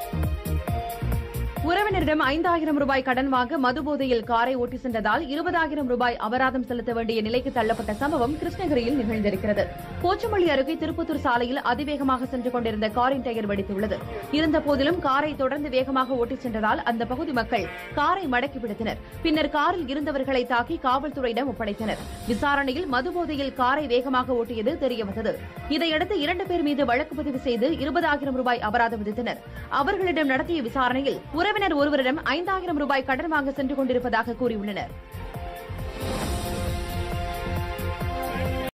உறவினரிடம் ஐந்தாயிரம் ரூபாய் கடன் வாங்க மதுபோதையில் காரை ஓட்டி சென்றதால் இருபதாயிரம் ரூபாய் அபராதம் செலுத்த வேண்டிய நிலைக்கு தள்ளப்பட்ட சம்பவம் கிருஷ்ணகிரியில் நிகழ்ந்திருக்கிறது போச்சமல்லி அருகே திருப்பத்தூர் சாலையில் அதிவேகமாக சென்று கொண்டிருந்த காரின் டயர் வெடித்துள்ளது இருந்தபோதிலும் காரை தொடர்ந்து வேகமாக ஓட்டிச் சென்றதால் அந்த பகுதி மக்கள் காரை மடக்கி பிடித்தனர் பின்னர் காரில் இருந்தவர்களை தாக்கி காவல்துறையிடம் ஒப்படைத்தனர் விசாரணையில் மதுபோதையில் காரை வேகமாக ஓட்டியது தெரியவந்தது இதையடுத்து இரண்டு பேர் மீது வழக்கு பதிவு செய்து இருபதாயிரம் ரூபாய் அபராதம் விதித்தனர் அவர்களிடம் நடத்திய விசாரணையில் உறவினர் ஒருவரிடம் ஐந்தாயிரம் ரூபாய் கடன் வாங்க சென்று கொண்டிருப்பதாக கூறியுள்ளனர்